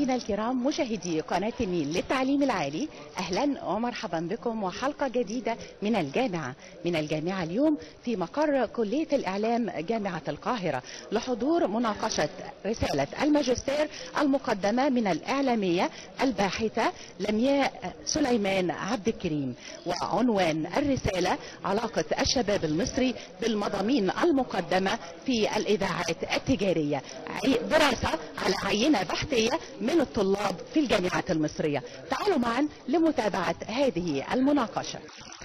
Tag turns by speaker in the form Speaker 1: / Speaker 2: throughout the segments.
Speaker 1: مشاهدينا الكرام مشاهدي قناة النيل للتعليم العالي أهلا ومرحبا بكم وحلقة جديدة من الجامعة من الجامعة اليوم في مقر كلية الإعلام جامعة القاهرة لحضور مناقشة رسالة الماجستير المقدمة من الإعلامية الباحثة لمياء سليمان عبد الكريم وعنوان الرسالة علاقة الشباب المصري بالمضامين المقدمة في الإذاعات التجارية دراسة على عينة بحثية من الطلاب في الجامعات المصرية تعالوا معا لمتابعة هذه المناقشة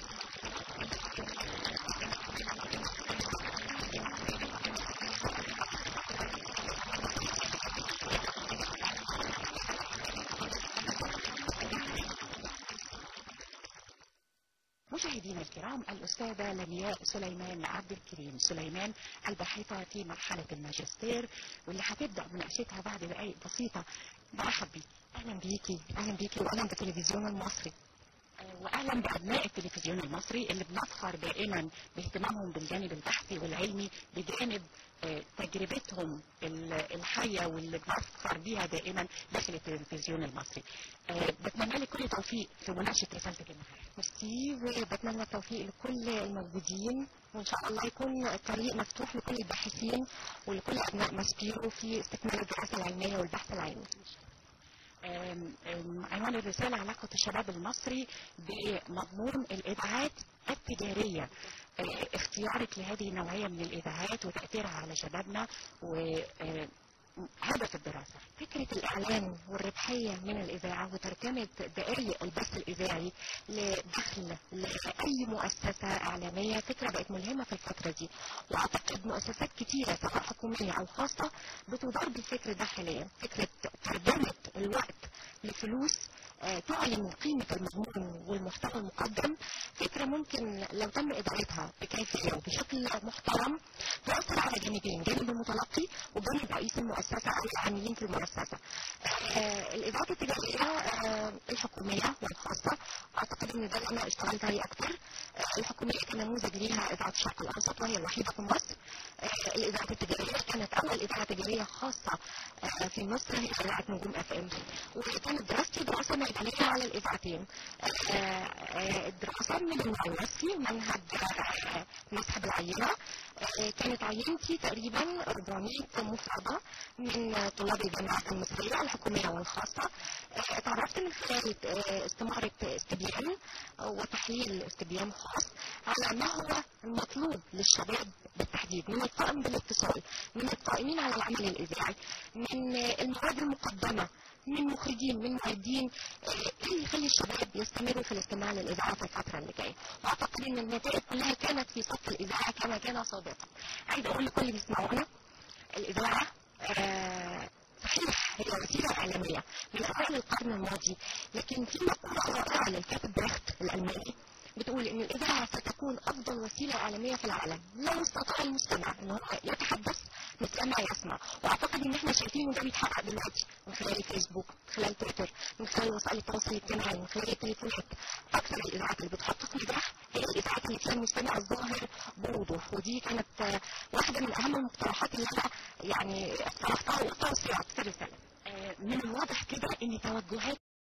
Speaker 1: مشاهدينا الكرام الأستاذة لمياء سليمان عبد الكريم سليمان الباحثة في مرحلة الماجستير واللي هتبدأ مناقشتها بعد دقائق بسيطة برحب بيك أهلا بيكي أهلا بيكي وأهلا بالتلفزيون المصري واهلا بابناء التلفزيون المصري اللي بنفخر دائما باهتمامهم بالجانب البحثي والعلمي بجانب تجربتهم الحيه واللي بنفخر بيها دائما داخل التلفزيون المصري. بتمنى لك كل توفيق في مناقشه رسالتك النهارده.
Speaker 2: ميرسي وبتمنى التوفيق لكل الموجودين وان شاء الله يكون الطريق مفتوح لكل الباحثين ولكل ابناء ماسبيرو في استكمال الدراسه العلميه والبحث العلمي.
Speaker 1: عنوان الرسالة علاقة الشباب المصري بمضمون الإذاعات التجارية اختيارك لهذه النوعية من الإذاعات وتأثيرها على شبابنا وهدف الدراسة
Speaker 2: فكرة الإعلان والربحية من الإذاعة وترجمة دقائق البث الإذاعي لدخل لأي مؤسسة إعلامية فكرة بقت ملهمة في الفترة دي وأعتقد مؤسسات كتيرة سواء حكومية أو خاصة بتدار بالفكر ده حاليا فكرة ترجمة الوقت لفلوس تعلن قيمة المضمون والمحتوى المقدم فكرة ممكن لو تم إدارتها بكيفية وبشكل محترم تؤثر على جانبين جانب المتلقي وجانب رئيس المؤسسة أو العاملين في المؤسسة الإذاعات التجارية الحكومية والخاصة أعتقد إن ده اللي أنا اشتغلت عليه أكتر الحكومية كنموذج ليها إذاعة الشرق الأوسط وهي الوحيدة في مصر الإذاعات التجارية كانت أول إذاعة تجارية خاصة في مصر هي إذاعة نجوم أف إم وكانت دراستي دراسة ميدانية على الإذاعتين الدراسة من النوع النفسي منهج مسحب العينة كانت عينتي تقريبا 400 مفردة من طلاب الجامعات المصرية الحكومية والخاصة تعرفت من خلال استمارة استبيان وتحليل استبيان خاص على ما هو المطلوب للشباب بالتحديد من القائم بالاتصال من القائمين على العمل الإذاعي من المواد المقدمة من مخرجين من معدين اللي يخلي الشباب يستمروا في الاستماع للاذاعه في الفتره اللي جايه واعتقد ان النتائج كلها كانت في صف الاذاعه كما كان صادقا عايز اقول لكل اللي بيسمعونا الاذاعه آه صحيح هي وسيله اعلاميه من اوائل القرن الماضي لكن في مقوله رائعه للكاتب بريخت الالماني بتقول ان الاذاعه ستكون افضل وسيله اعلاميه في العالم لو استطاع المستمع ان هو يتحدث مثل يسمع واعتقد ان احنا شايفين ده بيتحقق دلوقتي من خلال الفيسبوك من خلال تويتر من خلال وسائل التواصل الاجتماعي من خلال التليفونات اكثر الاذاعات اللي بتحقق نجاح هي الاذاعات اللي فيها المستمع الظاهر بوضوح ودي كانت واحده من اهم المقترحات اللي انا يعني اقترحتها وتوصيات في الرساله
Speaker 1: من الواضح كده ان توجهات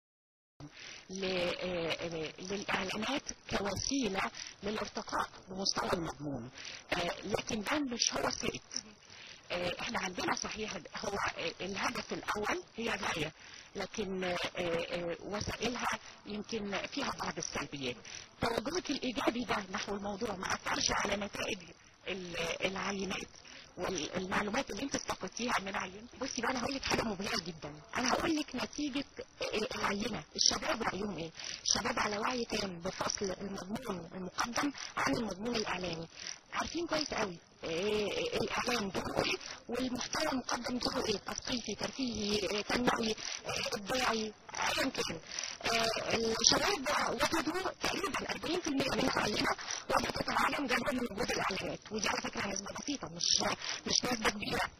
Speaker 1: للإعلانات كوسيلة للارتقاء بمستوى المضمون لكن ده مش هو السائد احنا عندنا صحيح هو الهدف الأول هي غاية لكن وسائلها يمكن فيها بعض السلبيات توجهك الإيجابي ده نحو الموضوع ما أثرش على نتائج العينات والمعلومات اللي انت استفدتيها من عينتك
Speaker 2: بصي بقى انا هقول لك حاجه مبهره جدا انا هقول لك نتيجه العينه الشباب رايهم ايه الشباب على وعي تام بفصل المضمون المقدم عن المضمون الاعلامي عارفين كويس قوي إيه الاعلام دوره ايه والمحتوى المقدم دوره ايه تثقيفي ترفيهي تنموي ابداعي ايا كان الشباب وجدوا تقريبا 40% من العينه وجدت العالم جنبا من وجود الاعلانات ودي على فكره نسبه بسيطه مش مش نسبه كبيره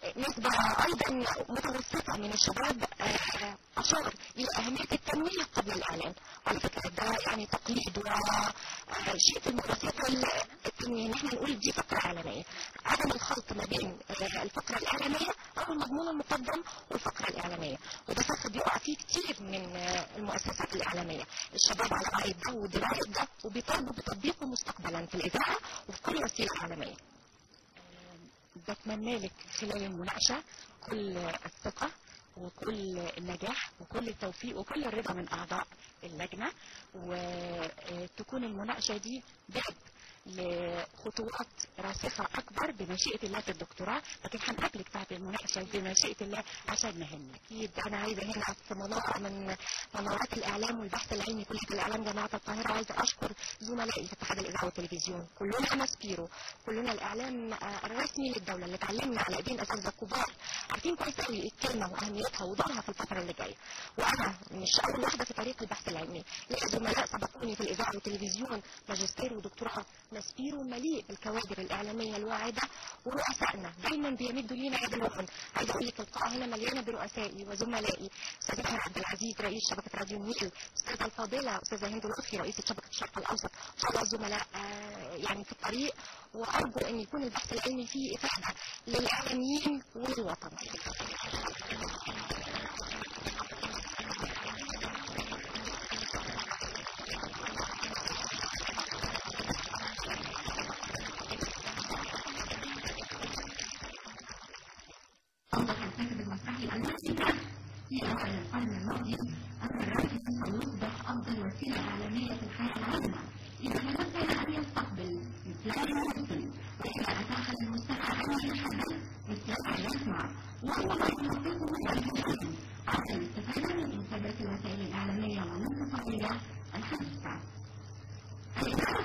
Speaker 2: نسبة أيضا متوسطة من الشباب أشار إلى أهمية التنويه قبل الإعلان على فكرة ده يعني تقليد وشيء في الممارسات التنويه نحن نقول دي فقرة إعلامية عدم الخلط ما بين الفقرة الإعلامية أو المضمون المقدم والفقرة الإعلامية وده فخ بيقع فيه كتير من المؤسسات الإعلامية الشباب على وعي ده ودراية ده وبيطالبوا بتطبيقه مستقبلا في الإذاعة وفي كل وسيلة إعلامية
Speaker 1: بتمنى لك خلال المناقشة كل الثقة وكل النجاح وكل التوفيق وكل الرضا من أعضاء اللجنة وتكون المناقشة دي باب لخطوات راسخة أكبر بمشيئة الله في الدكتوراه لكن هنقابلك بعد المناقشة بمشيئة الله عشان نهمك
Speaker 2: أكيد أنا عايزة هنا في منارة من منارات الإعلام والبحث العلمي كلية الإعلام جامعة القاهرة عايزة أشكر زملائي في اتحاد الإذاعة والتلفزيون كلنا ماسبيرو كلنا الإعلام الرسمي للدولة اللي اتعلمنا على إيدين أساتذة كبار عارفين كويس قوي الكلمة وأهميتها ودورها في الفترة اللي جاية وأنا مش أول واحدة في طريق البحث العلمي ليا زملاء سبقوني في الإذاعة والتلفزيون ماجستير ودكتوراه ماسبيرو مليء بالكوادر الإعلامية الواعدة ورؤسائنا دايما بيمدوا لينا يد الوطن عايزة أقول لك القاعة هنا مليانة برؤسائي وزملائي أستاذ أحمد عبد العزيز رئيس شبكة راديو النيل أستاذة الفاضلة أستاذة هند الأخي رئيسة شبكة الشرق الأوسط إن شاء الله الزملاء آه يعني في الطريق وأرجو أن يكون البحث العلمي فيه إفادة للإعلاميين وللوطن
Speaker 3: في أوائل القرن الماضي أن الرأي سيصبح أفضل وسيلة إعلامية في الحياة العامة إذا تمكن أن يستقبل مثلها المرسل وإذا أتاح للمستمع أن يتحدث مثلها يسمع وأنه يحققه الإعلام على الاستفادة من إنتاجات الوسائل الإعلامية والاتصالية الحديثة. الإذاعة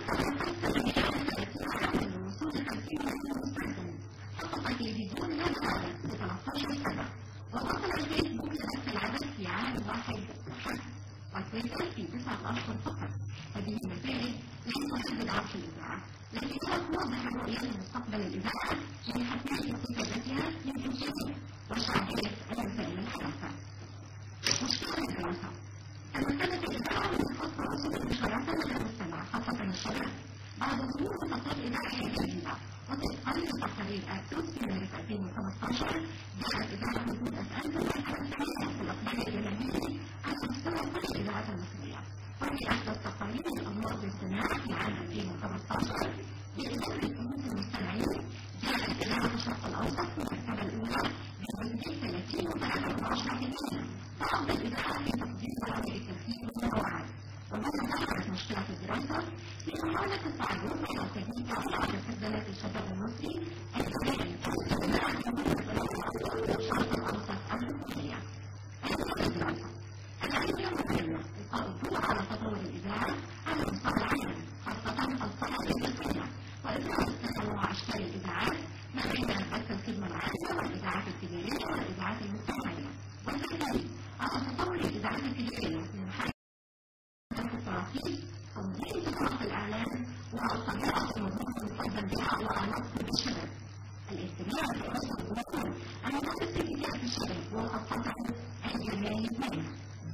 Speaker 3: التي على الوصول إلى 50 مليون مستخدم حقق التلفزيون لا زالت ب 13 سنة ووصل الفيسبوك لنفس العدد في عام واحد فحسب والتويتر في تسعة أشهر فقط هذه النتائج ليست حد العرش الإذاعة لكنها توضح الرؤية لمستقبل الإذاعة من حتمية استفادتها من إنتاجية وشعبية الوسائل الحديثة مشكلة الدراسة تمكنت الإذاعة من خط تواصل مباشرة مع المستمع خاصة الشباب بعد ظهور منصات إذاعية جديدة وطبقا لتقارير أكتوس في مارس 2015 جاءت إذاعة نجوم أف أم بالمركز الثاني في الإقبال الجماهيري على مستوى كل الإذاعات المصرية وفي أحدى التقارير الأنوار بالاستماع في عام 2015 بإدارة كمية المستمعين جاءت إذاعة الشرق الأوسط في المرتبة الأولى بنسبة 30.14% فأفضل إذاعة في تقديم برامج الترفيه والمواعيد وماذا ظهرت مشكلة الدراسة في محاولة التعرف على تجديد بعض خدمات الشباب المصري الذين يتوسعون في الشرق الأوسط الحكومية. الدراسة العلمية مهمة لقاء الضوء على تطور الإذاعة على مستوى العالم خاصة الصناعة الإنجليزية وإدراك تنوع أشكال الإذاعات ما بين بث الخدمة العامة والإذاعات التجارية والإذاعات المجتمعية وبالتالي على تطور الإذاعات التجارية من حيث التراخيص تنظيم تطبيق الإعلام وطبيعة المضمون المقدم بها وعلاقته بالشباب. الاهتمام برأس الجمهور أن يدرس الإذاعة الشباب والأطفال الجماهير منها.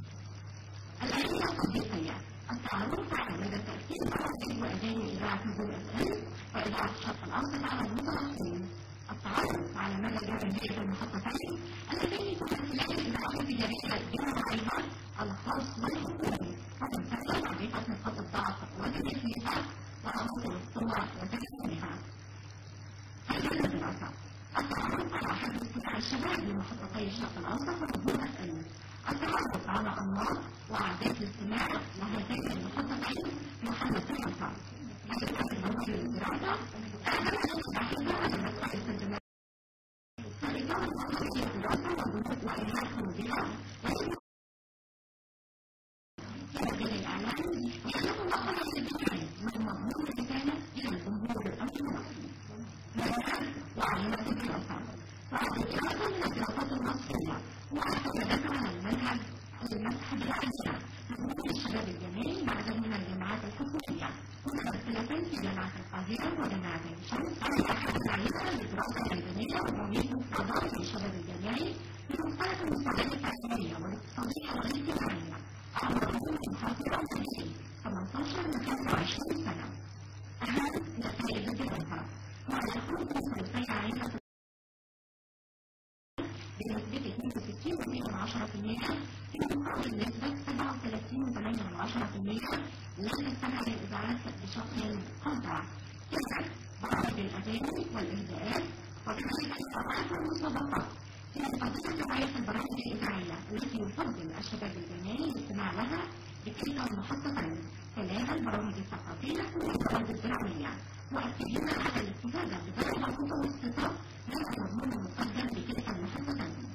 Speaker 3: الأهمية التطبيقية التعرف على مدى تأثير برامج وأغاني إذاعة نجوم أف أم وإذاعة الشرق الأوسط على المتلقين. التعرف على مدى جماهير المحطتين اللتين تمثلان الإذاعات التجارية بنوعيها الخاص والحكومي وتمثل وظيفة نقاط الضعف وتكليفها وعناصر الصور وتكوينها. هذه الدراسة التعرف على حد استماع الشباب لمحطتي الشرق الأوسط ونجوم أف أم. التعرف على أنماط وعادات الاستماع لهاتين المحطتين محل الدراسة. هذه المواد للدراسة أعلنت الباحثة على مسألة التجمع فالإدارة الوطنية للدراسة والبنوك وإنهاء مديرة هذه الإعلان لأنه وصل الجميع من مضمون الرسالة إلى الجمهور المصري. منهج وعلامة الدراسة وهذه الدراسة من الدراسات المصرية واعتمدت على المنهج المذهب العلمي لنمو الشباب الجامعي مع عدد من الجامعات الحكومية متمثلة في جامعة القاهرة وجامعة عين شمس على أحد العيسى للدراسة الميدانية ومعيد أعضاء الشباب الجامعي في مختلف المستويات التعليمية والاقتصادية والاجتماعية أعمارهم من 18 ل 25 سنة أهم نتائج الدراسة ويكون ثلثي عينة بنسبة 62.10% في مقابل نسبة 37.8% لا تستمع للإذاعات بشكل قاطع. كذلك بعض الأغاني والإهداءات وكذلك الإذاعات والمسابقات في قضية رعاية البرامج الإذاعية التي يفضل الشباب الجامعي الاستماع لها بكلتا المحطتين تلاها البرامج الثقافية والبرامج الدرامية مؤكدين على الاستفادة بدرجة متوسطة من المضمون المقدم بكلتا المحطتين.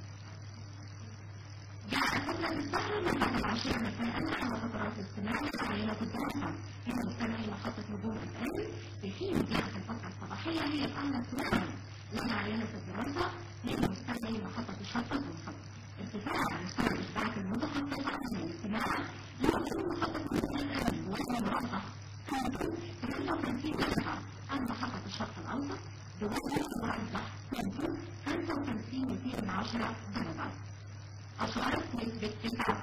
Speaker 3: جاء قبل السهر من بعد العشاء مساء على فترات الاستماع لعائلة الدراسة في مستمع محطة نجوم الآن في حين جاءت الفترة الصباحية هي الأعلى سواء لعائلة الدراسة من مستمع محطة الشرطة الوسط. ارتفاع مستوى الإشباعات المتخصصة من الاستماع يمكن محطة الآن وهي مرفق كانت 53 درجة عن محطة الشرق الأوسط بوجه مرجح يمكن 55 من عشرة درجة. أشارت نسبة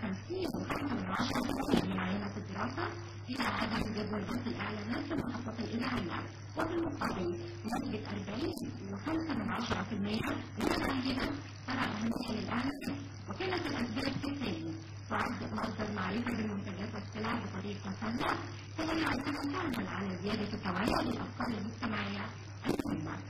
Speaker 3: 59.5% من عينة الدراسة إلى عدم جدول بث الإعلانات في المحطة الإذاعية وفي المقابل نسبة 40.5% من العينة ترى أهمية للإعلانات وكانت الأسباب كالتالي تعد مصدر معرفة بالمنتجات والسلع بطريقة سهلة كما يعتمد تعمل على زيادة التوعية للأفكار المجتمعية المهمة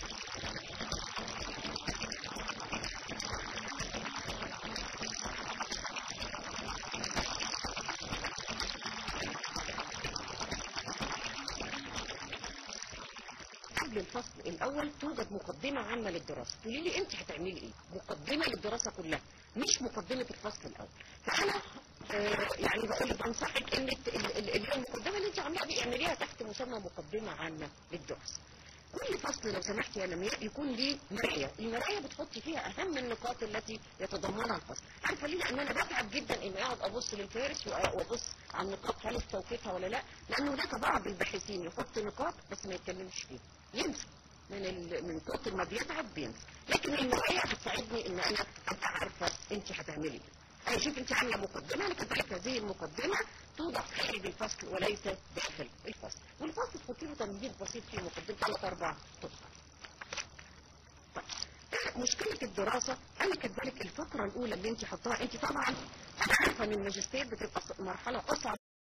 Speaker 4: قبل الفصل الاول توجد مقدمه عامه للدراسه تقولي لي انت هتعملي ايه مقدمه للدراسه كلها مش مقدمه الفصل الاول فانا آه يعني بقول لك بنصحك ان الت- ال- ال- ال- المقدمه اللي انت عاملاها دي اعمليها تحت مسمى مقدمه عامه للدراسه كل فصل لو سمحت يا لمياء يكون ليه مرايه، المرايه بتحطي فيها اهم النقاط التي يتضمنها الفصل، عارفه ليه؟ لان انا بتعب جدا اني اقعد ابص للفارس وأ- وابص على النقاط هل استوفيتها ولا لا، لان هناك بعض الباحثين يحط نقاط بس ما يتكلمش فيها، ينسى من ال... من كتر ما بيتعب بينسى، لكن المرايه هتساعدني ان انا ابقى عارفه انت هتعملي ايه. انا شوف انت عامله مقدمه انا كذلك هذه المقدمه توضع خارج الفصل وليس داخل الفصل والفصل تحطي له تمهيد بسيط في مقدمه ثلاث اربع سطور طيب آه، مشكله الدراسه انا كذلك الفتره الاولى اللي انت حطاها انت طبعا انا عارفه ان الماجستير بتبقى ص- مرحله اصعب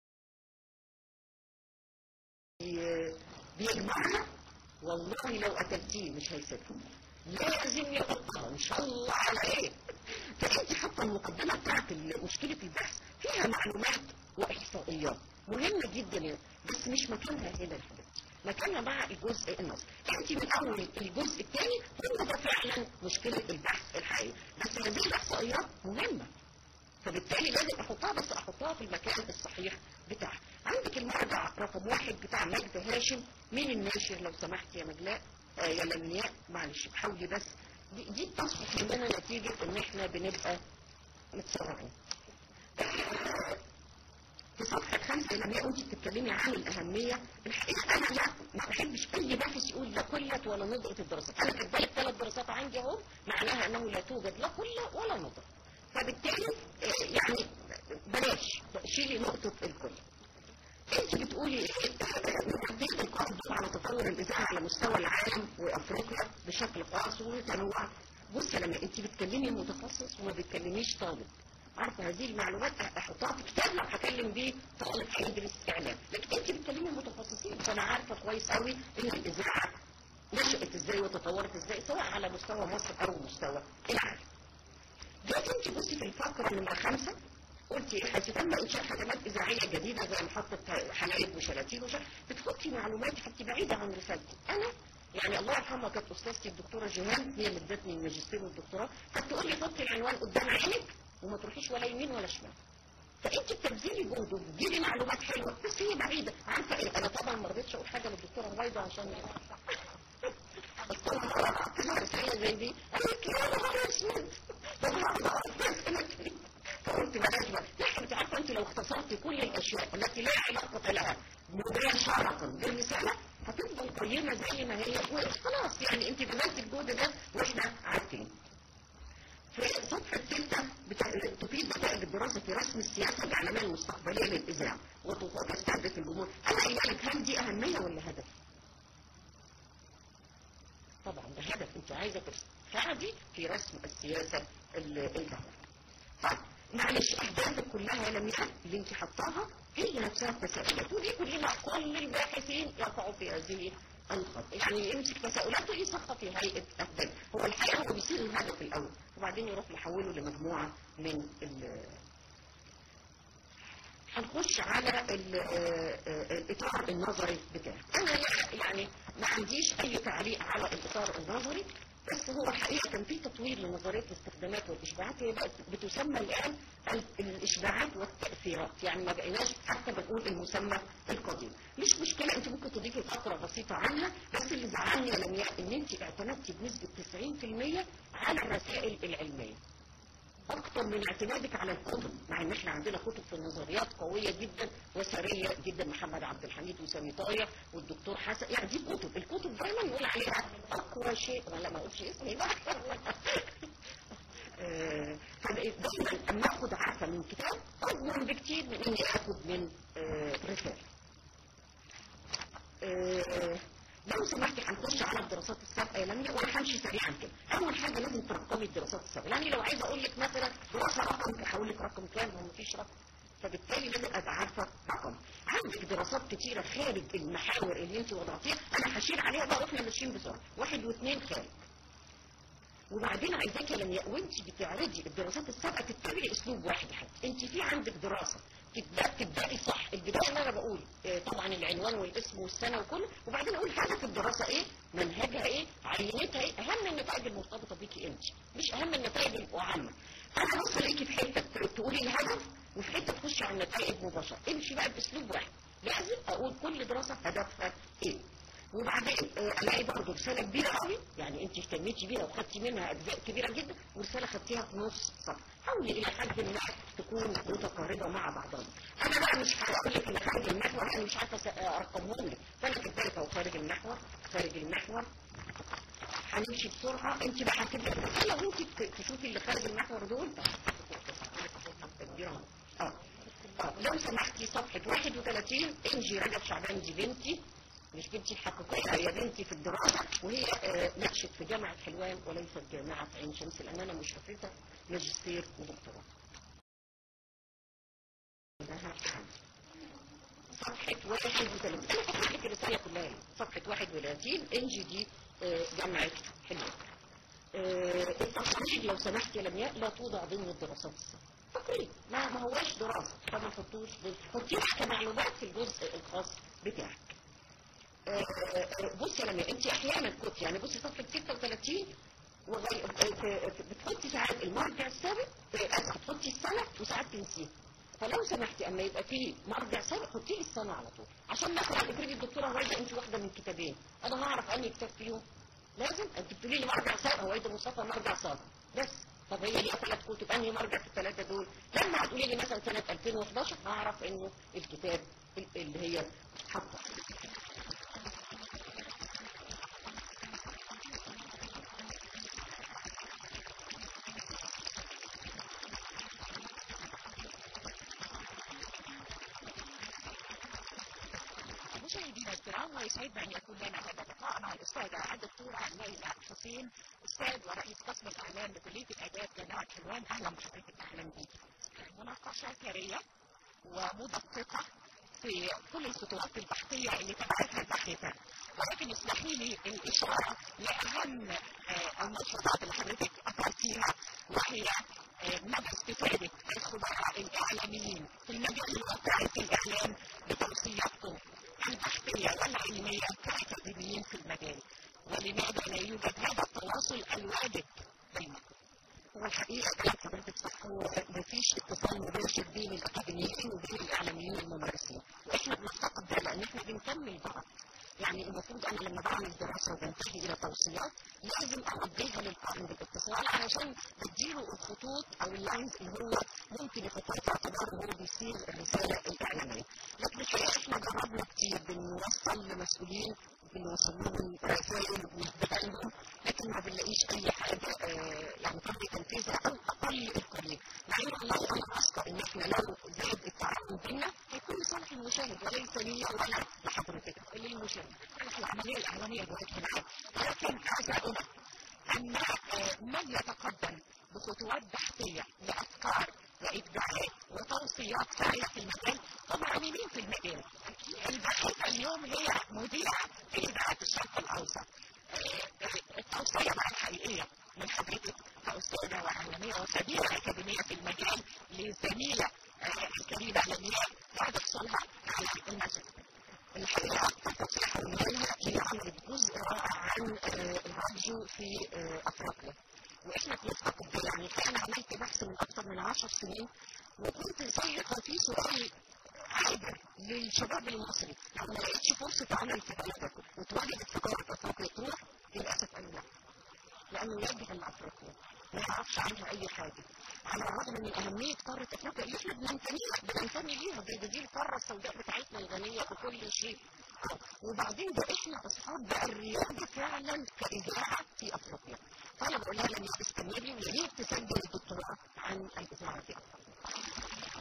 Speaker 4: بي- بيجمعها والله لو قتلتيه مش هيسيبها لازم يحطها ان شاء الله على ايه فانت حاطه المقدمه بتاعت ال- مشكله البحث فيها معلومات واحصائيات مهمه جدا يعني بس مش مكانها هنا الحاجات مكانها مع الجزء النظري انت من اول الجزء الثاني هو ده فعلا مشكله البحث الحقيقي بس هذه الاحصائيات مهمه فبالتالي لازم احطها بس احطها في المكان الصحيح بتاعها عندك المرجع رقم واحد بتاع مجد هاشم مين الناشر لو سمحت يا مجلاء آه يا لمياء معلش حاولي بس دي, دي بتصبح مننا نتيجة ان احنا بنبقى متسرعين في صفحة خمسة لمياء وانت بتتكلمي عن الأهمية الحقيقة أنا لا ما بحبش أي باحث يقول لا قلة ولا ندرة الدراسات أنا كاتبالك ثلاث دراسات عندي أهو معناها أنه لا توجد لا قلة ولا ندرة فبالتالي آه، يعني بلاش شيلي نقطة الكل انت بتقولي نقدم القصد على تطور الاذاعه على مستوى العالم وافريقيا بشكل خاص وتنوع بص لما انت بتكلمي متخصص وما بتكلميش طالب عارفه هذه المعلومات احطها في كتاب لو هكلم بيه طالب هيدرس اعلام لكن انت بتكلمي متخصصين فانا عارفه كويس قوي ان الاذاعه نشأت ازاي وتطورت ازاي سواء على مستوى مصر او مستوى العالم جيت انت بصي في الفقره نمره خمسه قلتي حيث تم انشاء خدمات اذاعيه جديده زي محطه حلايب وشلاتين وش بتحطي معلومات حتى بعيده عن رسالتي انا يعني الله يرحمها كانت استاذتي الدكتوره جيهان هي اللي ادتني الماجستير والدكتوراه كانت تقول لي حطي العنوان قدام عينك وما تروحيش ولا يمين ولا شمال فانت بتبذلي جهد وبتجيبي معلومات حلوه بس هي بعيده عارفه ايه انا طبعا ما رضيتش اقول حاجه للدكتوره هويدا عشان بس انا رساله زي دي قالت لي يا نهار اسود طب هقعد أقرأ رسالتي. فقلت بلاش بقى لا انت عارفه انت لو اختصرت كل الاشياء التي لا علاقه لها مباشره بالرساله هتفضل قيمه زي ما هي وخلاص يعني انت بذلت الجهد ده واحنا عارفين. في الصفحه الثالثه بتا- تفيد نتائج الدراسه في رسم السياسه الاعلاميه المستقبليه للاذاعه وتستهدف الجمهور. انا قايله لك هل دي اهميه ولا هدف؟ طبعا ده هدف انت عايزه تساعدي في رسم السياسه ال- الدولة. طيب معلش اهدافك كلها لم يكن اللي انت حطاها هي نفسها التساؤلات ودي كلنا كل الباحثين يقعوا في هذه الخط يعني يمسك تساؤلات ويصفها في هيئه اهداف هو الحقيقه هو بيصير الهدف الاول وبعدين يروح يحوله لمجموعه من ال- هنخش على ال- آه، آه، الاطار النظري بتاعك انا يعني ما عنديش اي تعليق على الاطار النظري بس هو الحقيقه كان في تطوير لنظريه الاستخدامات والاشباعات هي بقت بتسمى الان ال- الاشباعات والتاثيرات يعني ما بقيناش حتى بنقول المسمى القديم مش مشكله انت ممكن تضيفي فقره بسيطه عنها بس اللي زعلني يا لمياء ان انت اعتمدتي بنسبه 90% على الرسائل العلميه اكتر من اعتمادك على الكتب مع ان احنا عندنا كتب في النظريات قويه جدا وثريه جدا محمد عبد الحميد وسامي طايع والدكتور حسن يعني دي كتب الكتب دايما يقول عليها اقوى شيء ولا ما اقولش اسمي بقى آه، فدايما اما اخد عارفه من كتاب اضمن بكتير من اني اخد من آه، رساله آه، لو سمحتي هنخش على الدراسات السابقه يا لميا وانا همشي سريعا كده. اول حاجه لازم ترقمي الدراسات السابقه، يعني لو عايزه اقول لك مثلا دراسه رقم هقول لك رقم كام هو مفيش رقم. فبالتالي لازم ابقى عارفه رقم. عندك دراسات كتيره خارج المحاور اللي انت وضعتيها، انا هشير عليها بقى واحنا ماشيين بسرعه، واحد واثنين خارج. وبعدين عايزاك لما وانت بتعرضي الدراسات السابقه تتبعي اسلوب واحد حتى انت في عندك دراسه تبدا تبداي صح البدايه اللي انا بقول آه، طبعا العنوان والاسم والسنه وكله وبعدين اقول هدف الدراسه ايه منهجها ايه عينتها ايه اهم النتائج المرتبطه بيكي انت مش اهم النتائج العامه انا بص الاقيكي في حته تقولي الهدف وفي حته تخشي على النتائج مباشره امشي بقى باسلوب واحد لازم اقول كل دراسه هدفها ايه وبعدين آه، الاقي برضه رساله كبيره قوي يعني انت اهتميتي بيها وخدتي منها اجزاء كبيره جدا ورساله خدتيها في نص صفحه حاولي الى حد ما تكون متقاربه مع بعضها انا بقى مش هقول لك ان خارج المحور انا مش عارفه أس- ارقمهم لك فانا كذلك اهو خارج المحور خارج المحور هنمشي بسرعه انت بقى هتبقى لو انت ت- تشوفي اللي خارج المحور دول كبيرة. اه اه لو سمحتي صفحه 31 انجي رجب شعبان دي بنتي مش بنتي الحقيقية هي بنتي في الدراسة وهي آه، نشت في جامعة حلوان وليست جامعة عين شمس لأن أنا مشرفتها ماجستير ودكتوراه. لها حل. صفحة 31 أنا فاكر لك الرسالة كلها صفحة 31 انجي دي آه، جامعة حلوان. آه، التقرير لو سمحت يا لمياء لا توضع ضمن الدراسات السابقة. تقرير ما ما هواش دراسة فما تحطوش حطيه كمعلومات في الجزء الخاص بتاعك. آه، آه، بصي يا لمياء انت احيانا كنت يعني بصي صفحه 36 وغي... آه، ت- ت- بتحطي ساعات المرجع السابق آه، اسف بتحطي السنه وساعات تنسيها فلو سمحتي اما يبقى في مرجع سابق حطي لي السنه على طول عشان مثلا افرضي الدكتوره هويدا انت واحده من كتابين انا هعرف انهي كتاب فيهم لازم انت بتقولي لي مرجع سابق هويدا مصطفى مرجع سابق بس طب هي ليها ثلاث كتب انهي مرجع في الثلاثه دول لما هتقولي لي مثلا سنه 2011 هعرف انه الكتاب اللي هي حاطه
Speaker 5: مشاهدينا الكرام ويسعدنا ان يكون لنا هذا اللقاء مع الاستاذه الدكتوره ليلى حسين استاذ ورئيس قسم الاعلام بكليه الاداب جامعه حلوان اهلا بحضرتك اهلا بك. مناقشه ثريه ومدققه في كل الخطوات البحثيه اللي تبعتها الباحثه ولكن اسمحي لي الاشاره لاهم آه، النشاطات اللي حضرتك اثرتيها وهي آه، مدى استفاده الخبراء الاعلاميين في المجال الواقعي في الاعلام بتوصياتهم البحثيه والعلميه كاكاديميين في المجال ولماذا لا يوجد هذا التواصل الواجب بينهم هو الحقيقه كانت حضرتك صح هو مفيش اتصال مباشر بين الاكاديميين وبين الاعلاميين الممارسين واحنا بنفتقد ده لان احنا بنكمل بعض
Speaker 4: يعني المفروض انا لما بعمل دراسه وبنتهي الى توصيات لازم اوجهها للقائم بالاتصال علشان بديله الخطوط او اللاينز اللي هو ممكن يحطها في اعتباره وهو بيصيغ الرساله الاعلاميه. لكن الحقيقه احنا جربنا كتير بنوصل لمسؤولين بنوصل لهم رسائل وبنتبادلهم لكن ما بنلاقيش اي حاجه آه، يعني تم تنفيذها او اقل القليل مع ان والله انا واثقه ان احنا لو زاد التعاون بينا هيكون لصالح المشاهد وليس لي ولا لحضرتك للمشاهد.
Speaker 5: العمليه الاعلاميه بوجه العام لكن عايز اقول ان آه، من يتقدم بخطوات بحثيه لافكار وابداعات وتوصيات فعاله في المجال هم عاملين في المجال الباحثه اليوم هي مذيعه في اذاعه الشرق الاوسط آه، آه، التوصيه بقى الحقيقيه من حضرتك كاستاذه واعلاميه وخبيره اكاديميه في المجال للزميله آه، الكريمه لمياء بعد حصولها على الماجستير الحقيقه التصريح النهائي هي عملت جزء رائع عن آه، الراديو في آه، افريقيا واحنا بنفتقد يعني انا عملت بحث من اكثر من 10 سنين وكنت زي كان في سؤال عابر للشباب المصري لو ما لقيتش فرصه عمل في بلدك وتواجدت في قاره افريقيا تروح للاسف قالوا لا لانه يجهل افريقيا ما يعرفش عنها اي حاجه على الرغم من اهميه قاره افريقيا اللي احنا بننتمي بننتمي ليها دي, دي القاره السوداء بتاعتنا الغنيه بكل شيء وبعدين ده احنا اصحاب بقى الرياده فعلا كاذاعه في افريقيا فانا بقول لها لما تستمري ويا ريت تسجل الدكتوراه عن الاذاعه في افريقيا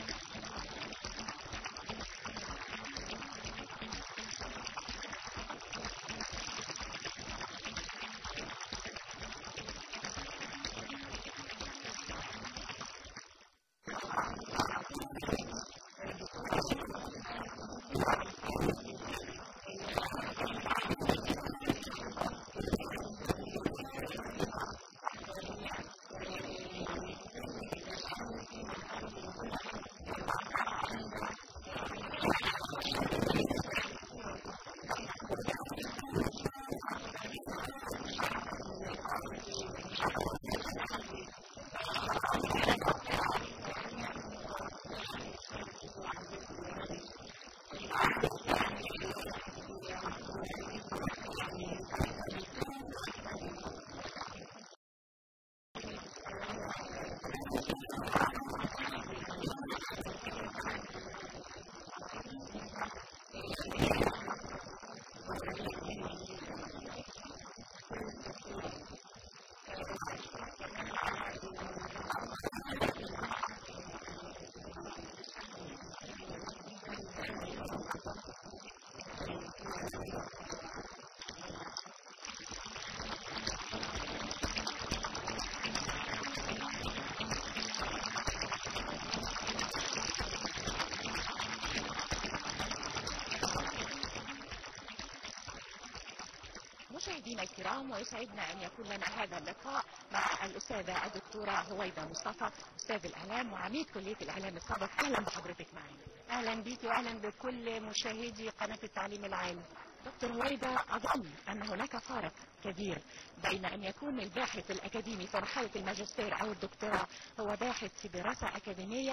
Speaker 5: مشاهدينا الكرام ويسعدنا ان يكون لنا هذا اللقاء مع الاستاذه الدكتوره هويدا مصطفى استاذ الاعلام وعميد كليه الاعلام السابق اهلا بحضرتك معنا.
Speaker 6: اهلا بيك واهلا بكل مشاهدي قناه التعليم العالي
Speaker 5: دكتور هويدا اظن ان هناك فارق كبير بين ان يكون الباحث الاكاديمي في مرحله الماجستير او الدكتوراه هو باحث في دراسه اكاديميه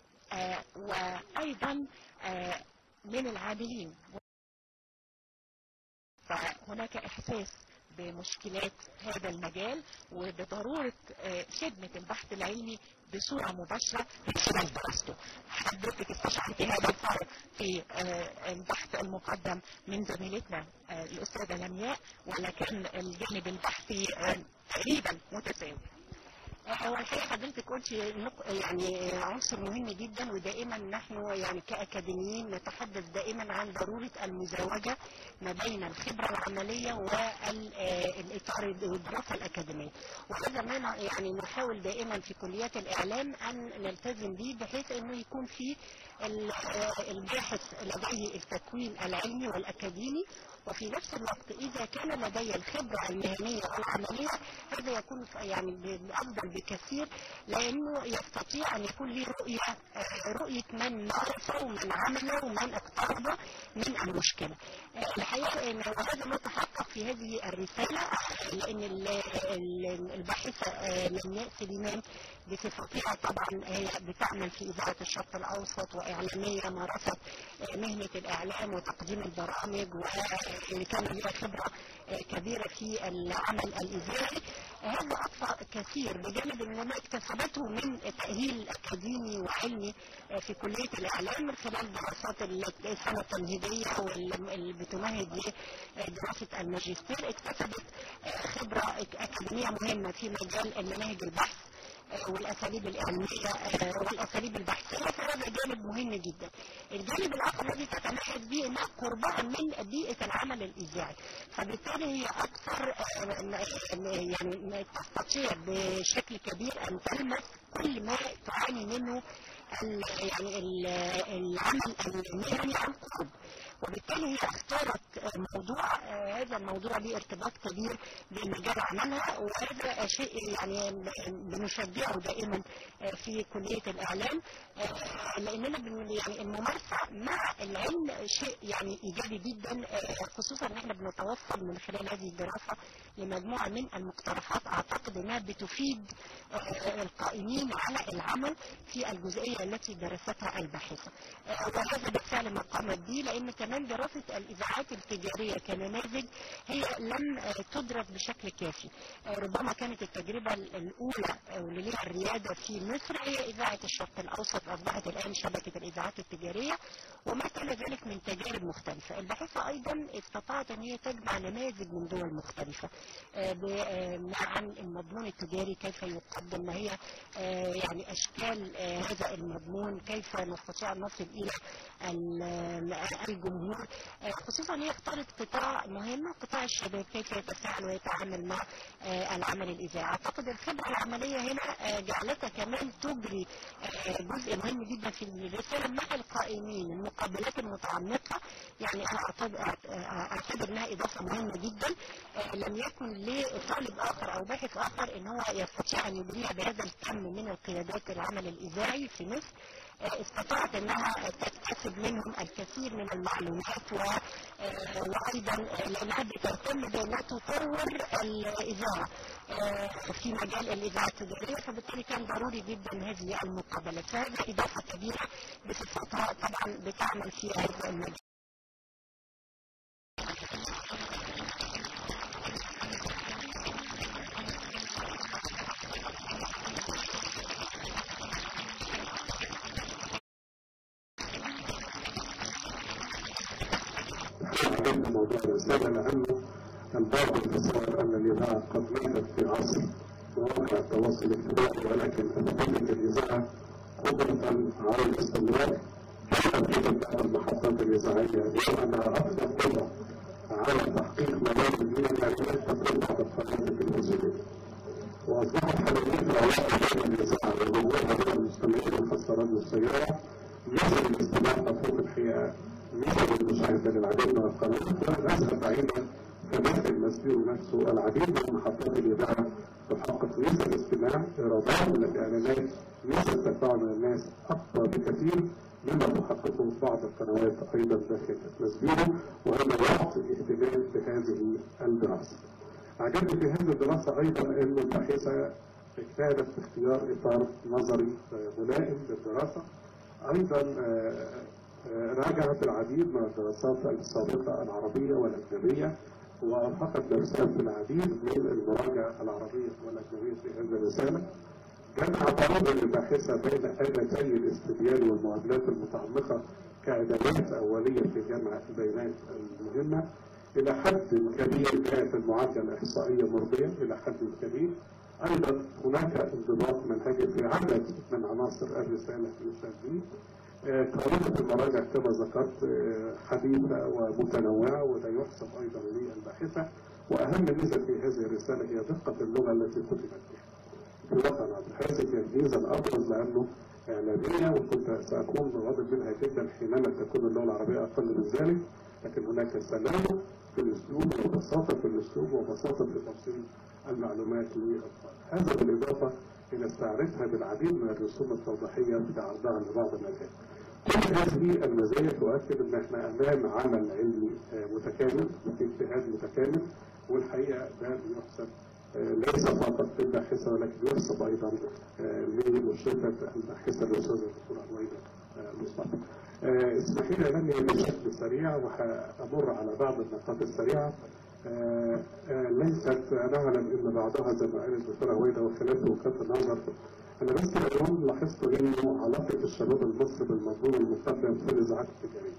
Speaker 5: آه وايضا آه من العاملين فهناك احساس بمشكلات هذا المجال وبضروره آه، خدمه البحث العلمي بصوره مباشره من خلال دراسته. حضرتك استشعرت هذا الفرق في آه، البحث المقدم من زميلتنا آه، الاستاذه لمياء ولا كان الجانب البحثي آه، تقريبا متساوي؟
Speaker 6: هو الحقيقه حضرتك قلت نق- يعني عنصر مهم جدا ودائما نحن يعني كاكاديميين نتحدث دائما عن ضروره المزاوجه ما بين الخبره العمليه والاطار والدراسه الاكاديميه وهذا ما ن- يعني نحاول دائما في كليات الاعلام ان نلتزم به بحيث انه يكون في ال- آه، الباحث لديه التكوين العلمي والاكاديمي وفي نفس الوقت اذا كان لدي الخبره المهنيه والعمليه هذا يكون يعني ب- افضل بكثير لانه يستطيع ان يكون لي رؤيه آه، رؤيه من مارس ومن عمل ومن اقترب من المشكله. آه، الحقيقه ان وهذا ما تحقق في هذه الرساله آه، لان ال- ال- الباحثه آه، لمياء سليمان بصفتها طبعا هي بتعمل في اذاعه الشرق الاوسط إعلامية مارست آه، مهنة الإعلام وتقديم البرامج واللي كان لها خبرة آه، كبيرة في العمل الإذاعي هذا أضفى كثير بجانب أن ما اكتسبته من تأهيل أكاديمي وعلمي آه، في كلية الإعلام من خلال دراسات السنة التمهيدية واللي بتمهد لدراسة الماجستير اكتسبت آه، خبرة أكاديمية مهمة في مجال المناهج البحث آه، والاساليب العلميه آه، والاساليب البحثيه فهذا جانب مهم جدا. الجانب الاخر الذي تتميز به انها قربها من بيئه العمل الاذاعي فبالتالي هي اكثر آه، م- يعني ما تستطيع بشكل كبير ان تلمس كل ما تعاني منه ال- يعني ال- العمل المهني عن قرب وبالتالي هي اختارت موضوع آه، هذا الموضوع له ارتباط كبير بمجال عملها وهذا شيء يعني بنشجعه دائما آه، في كليه الاعلام آه، لاننا بن- يعني الممارسه مع العلم شيء يعني ايجابي جدا آه، خصوصا ان احنا بنتوصل من خلال هذه الدراسه لمجموعه من المقترحات اعتقد انها بتفيد آه، القائمين على العمل في الجزئيه التي درستها الباحثه آه، وهذا بالفعل ما قامت به لان كمان دراسه الاذاعات التجاريه كنماذج هي لم آه، تدرس بشكل كافي آه، ربما كانت التجربه الاولى آه، واللي لها الرياده في مصر هي اذاعه الشرق الاوسط اصبحت الان شبكه الاذاعات التجاريه وما كان ذلك من تجارب مختلفه الباحثه ايضا استطاعت ان هي تجمع نماذج من دول مختلفه آه، ب- آه، عن المضمون التجاري كيف يقدم ما هي آه، يعني اشكال آه، هذا المضمون كيف نستطيع ان نصل الى ال- الجمهور آه، خصوصا هي اختارت قطاع مهم قطاع الشباب كيف يتفاعل ويتعامل مع آه، العمل الاذاعي اعتقد الخبره العمليه هنا آه، جعلتها كمان تجري آه، جزء مهم جدا في الرساله مع القائمين المقابلات المتعمقه يعني انا اعتبر آه، اعتبر انها اضافه مهمه جدا آه، لم يكن لطالب اخر او باحث اخر ان هو يستطيع ان يبنيها بهذا الكم من القيادات العمل الاذاعي في مصر آه، استطاعت انها تكتسب منهم الكثير من المعلومات و آه، وايضا آه، لانها بتهتم بانها تطور الاذاعه آه، في مجال الاذاعه التجاريه فبالتالي كان ضروري جدا هذه المقابلات فهذه اضافه كبيره بصفتها طبعا بتعمل في هذا المجال
Speaker 7: حددنا موضوع الرسالة لأنه البعض يتصور أن الإذاعة قد ماتت في عصر مواقع التواصل الاجتماعي ولكن أثبتت الإذاعة قدرة على الاستمرار حتى في تلك المحطات الإذاعية اليوم أنها أكثر قدرة على تحقيق مبادئ من المعلومات تكون بعد القناة التلفزيونية وأصبحت حاليا العلاقة بين الإذاعة وجمهورها من المستمعين وخاصة راديو السيارة مثل الاستماع مفهوم الحقيقة مثل المشاهدة للعديد من القنوات ونذهب بعيدا كمثل المسبير نفسه العديد من محطات الإذاعة تحقق نسب استماع إيرادات من الإعلانات نسب تفاعل من الناس أكبر بكثير مما تحققه بعض القنوات أيضا داخل مسبيره وهذا يعطي اهتمام بهذه الدراسة. عجبني في هذه الدراسة أيضا أن الباحثة اجتهدت في اختيار إطار نظري آه، ملائم للدراسة أيضا آه، آه، راجعت العديد من الدراسات السابقة العربية والأجنبية وأرهقت نفسها في العديد من المراجع العربية والأجنبية في هذه الرسالة جمع تناظر الباحثة بين آلتي الاستبيان والمعادلات المتعمقة كأدوات أولية في جمع البيانات المهمة إلى حد كبير كانت المعادلة الإحصائية مرضية إلى حد كبير أيضا هناك انضباط منهجي في عدد من عناصر الرسالة المشاهدين آه، قائمة المراجع كما ذكرت آه، حديثة ومتنوعة وده يحسب أيضا للباحثة وأهم ميزة في هذه الرسالة هي دقة اللغة التي كتبت بها. في وطن عبد الحاسب هي الميزة الأبرز لأنه إعلامية وكنت سأكون غاضب منها جدا حينما تكون اللغة العربية أقل من ذلك لكن هناك سلامة في الأسلوب وبساطة في الأسلوب وبساطة في تفصيل المعلومات للأطفال. هذا بالإضافة إلى استعارتها بالعديد من الرسوم التوضيحية في عرضها لبعض المجال. كل هذه المزايا تؤكد ان احنا امام عمل علمي آه، متكامل وفي اجتهاد متكامل والحقيقه ده بيحسب آه، ليس فقط للباحثه ولكن يحسب ايضا آه، لمشرفه الباحثه الاستاذه الدكتوره عويده مصطفى. آه، اسمحي لي انني بشكل سريع وهامر على بعض النقاط السريعه آه، آه، ليست نعلم ان بعضها زي ما قالت الدكتوره هويدا وخلاف وجهات النظر انا بس اليوم لاحظت انه علاقه الشباب المصري بالمضمون المقدم في الاذاعات التجاريه.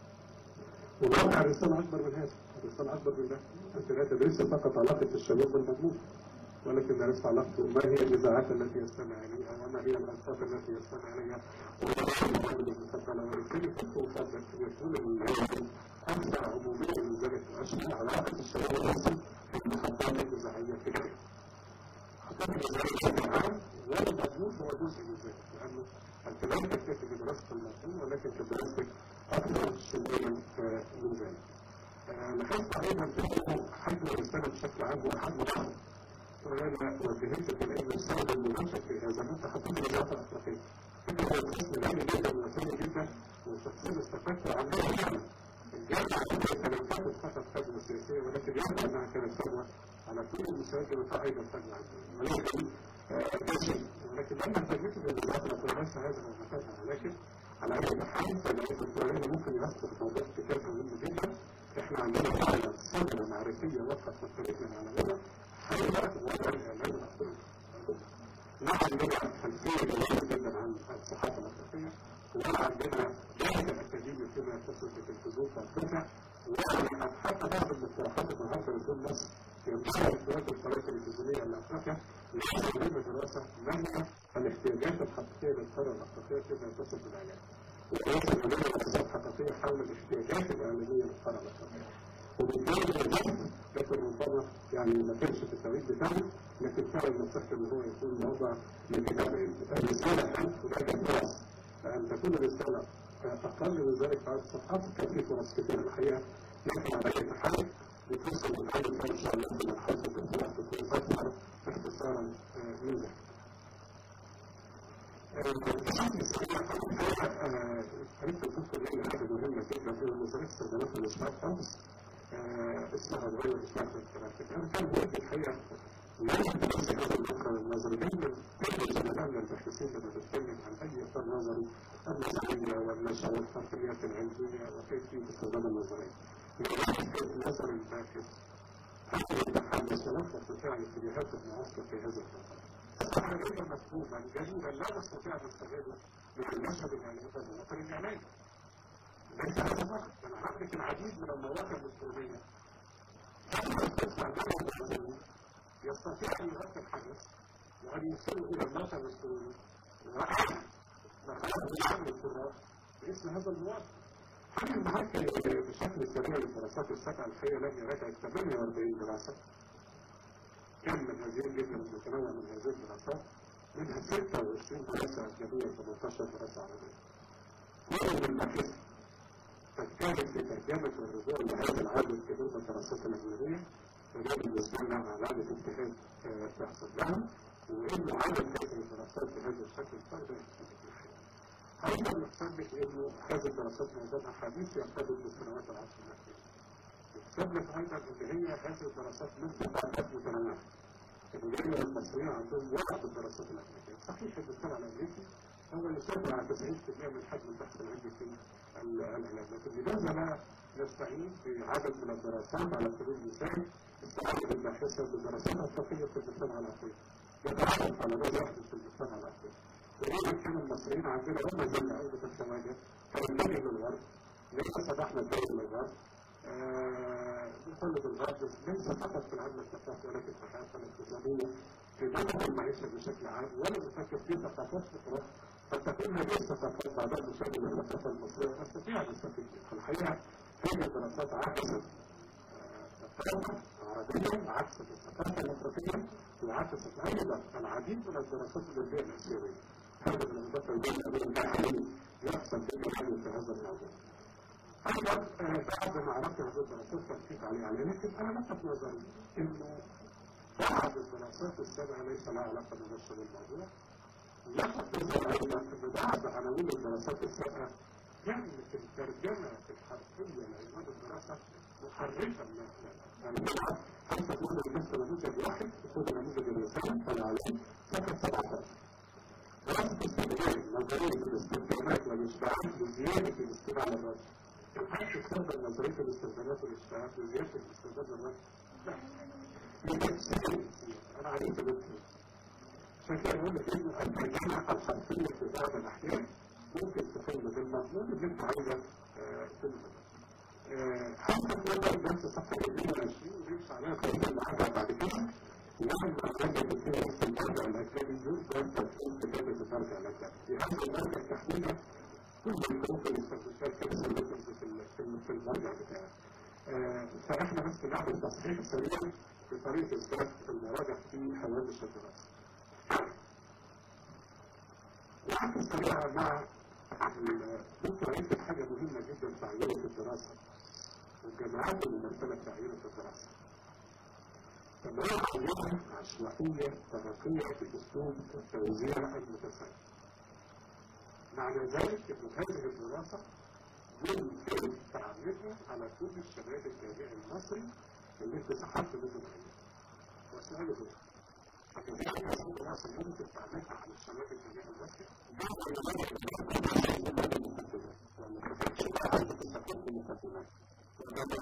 Speaker 7: والواقع الرساله اكبر من هذا، الرساله اكبر من ده، انت لا تدرسي فقط علاقه الشباب بالمضمون ولكن درست علاقته ما هي الاذاعات التي يستمع اليها وما هي الاصوات التي يستمع اليها وما هي البرامج المفضله وبالتالي كنت افضل ان يكون العلم اكثر عموميه من ذلك واشبه علاقه الشباب المصري بالمحطات الاذاعيه في العالم. المحطات الاذاعيه بشكل عام والمضمون هو جزء من ذلك لانه انت لا تكتفي بدراسه المضمون ولكن بدراستك اكثر شموليا من ذلك. آه، لاحظت ايضا انه حجم الرساله بشكل عام هو حجم ضخم وانا وجهت الى انه السبب المنشا في هذا ان انت حطيت الوزاره الاخلاقيه. انت هو القسم العلمي جدا وثاني جدا وشخصيا استفدت عنها فعلا. الجامعه كانت فقط فقط خدمه سياسيه ولكن يبدو انها كانت خدمه على كل المستويات التي ايضا خدمه ولكن آه، ولكن لما تجدت الوزاره الاخلاقيه ليس هذا هو مكانها ولكن على اي حال فلا الدكتور ممكن يسقط موضوع كتاب مهم جدا احنا عندنا فعلا صدمه معرفيه واضحه في مختلفنا العالميه حيوة وضع الإعلام الأخباري. ما عندنا خلفية جيدة جدا عن الصحافة الأفريقية ولا عندنا جهد أكاديمي فيما يتصل بالتلفزيون في أفريقيا ولا حتى بعض المقترحات النهارده لدول مصر ينبغي اختيارات القناة التلفزيونية لأفريقيا لازم نعمل دراسة ما هي الاحتياجات الحقيقية للقارة الأفريقية فيما يتصل بالإعلام. ولازم نعمل دراسات حقيقية حول الاحتياجات الإعلامية للقارة الأفريقية. وبالتالي الجهد لكن ربما يعني ما كانش في التوقيت بتاعه لكن فعلا نصح ان هو يكون موضع لكتاب الرساله الان هناك فرص لان تكون الرساله اقل من ذلك في عدد الصفحات كان في فرص كثيره الحقيقه لكن على اي حال بتوصل للحل ان شاء الله في مرحله الدكتوراه تكون اكثر اختصارا من ذلك. بشكل سريع اول حاجه عرفت الدكتور لان حاجه مهمه جدا في وزاره استخدامات السمارت فونز اسمها الغير اسمها الكلام كان هو في الحقيقه لا يدرس هذا المقرر النظري دايما كل زملائنا الباحثين لما بنتكلم عن اي اطار نظري النظريه والنشا والتقنيات العلميه وكيفيه استخدام النظريه. نظر الباحث حتى يتحدث ونفرض بفعل اتجاهات المعاصره في هذا المقام. أصبح لدينا مفهوما جديدا لا نستطيع ان نستغله من المشهد الاعلامي والمواطن الاعلامي. ليس هذا فقط انا عندك العديد من المواقع الالكترونيه يستطيع ان يغطي الحدث وان يوصله الى الموقع الالكتروني وأعلى مقالات العام للقراء باسم هذا المواطن حاجة معاك بشكل سريع للدراسات السبع الحقيقة لم يراجع 48 دراسة كم من هذه الجملة المتنوعة من هذه الدراسات منها 26 دراسة أجنبية و18 دراسة عربية. كل من الباحث فكانت في ترجمة الرجوع لهذا العدد الكبير من الدراسات الأجنبية وده بالنسبة لنا علامة اجتهاد تحصل لها وإنه عدد هذه الدراسات بهذا الشكل فرد أيضا نثبت إنه هذه الدراسات معظمها حديث يرتبط بسنوات العصر الأخير. نثبت أيضا إن هي هذه الدراسات من ثقافات متنوعة. إن دايما المصريين عندهم وعي بالدراسات الأمريكية. صحيح المجتمع الأمريكي هو يسمى على 90% من حجم البحث العلمي في العلاج لكن لماذا لا نستعين بعدد من الدراسات على سبيل المثال استعانة الباحثة بالدراسات الفقهية في المجتمع الافريقي يتعرف على ماذا يحدث في المجتمع الافريقي ولذلك كان المصريين عندنا هم زي أول الخواجة فننتمي للغرب ليس سمحنا الدولة للغرب نقلد الغرب ليس فقط في العمل الثقافي ولكن في الحياة الاقتصادية في نمط المعيشة بشكل عام ولا نفكر في ثقافات أخرى قد تكون هذه الثقافات بعضها مشابهة للثقافة المصرية ونستطيع أن نستفيد منها. الحقيقة هذه الدراسات عكست ثقافة عربية عكست الثقافة الأفريقية وعكست أيضا العديد من الدراسات الأوروبية الآسيوية. هذا من الأنظمة الدولية الداخلية يحصل بكلام في هذا الموضوع. أيضا بعد ما عرفت هذه الدراسات تنفيذ عليها عليه لكن أنا لفت نظري إنه بعض الدراسات السابقة ليس لها علاقة مباشرة بالموضوع لفت نظر ايضا ان بعض عناوين الدراسات السابقه يعني في الترجمه الحرفيه لعنوان الدراسه محرفه من يعني طبعا حتى تقول بس نموذج واحد تكون نموذج الرساله ولا عليه صفحه 17 دراسة استخدام نظرية الاستخدامات والاشتراك بزيادة الاستماع للرد. هل تستخدم نظرية الاستخدامات والاشتراك بزيادة الاستخدام للرد؟ لا. لتفسير أنا عرفت بالتفسير. عشان كده بقول لك إنه الترجمة الحرفية في بعض الأحيان ممكن تكون بالمضمون اللي أنت عايزة تنزل. حتى في نظر نفس صفحة 22 ويمشي عليها قريبا معاها بعد كده لما وجدت فيها نفس المرجع الأكاديمي يقدر تكون كتابة المرجع الأكاديمي. في هذا المرجع تحديدا كل الحروف اللي استخدمتها في في المرجع بتاعه. فاحنا بس نعمل تصحيح سريع في طريقة إثبات المراجع في حوادث الدراسة. وعندي سريعة مع كنت رأيت حاجة مهمة جدا في عينة الدراسة والجامعات الممثلة في عينة الدراسة. تمام عينة عشوائية طبقية في أسلوب التوزيع المتساوي. معنى ذلك أن هذه الدراسة يمكن تعميمها على كل الشباب الجامعي المصري اللي انت سحبت منه العلم. وسؤال هو فكذلك هذه الدراسة ممكن تعميمها على الشباب الجامعي المصري؟ وما كتبتش بقى عندك تستفيد بالمقدمات. وما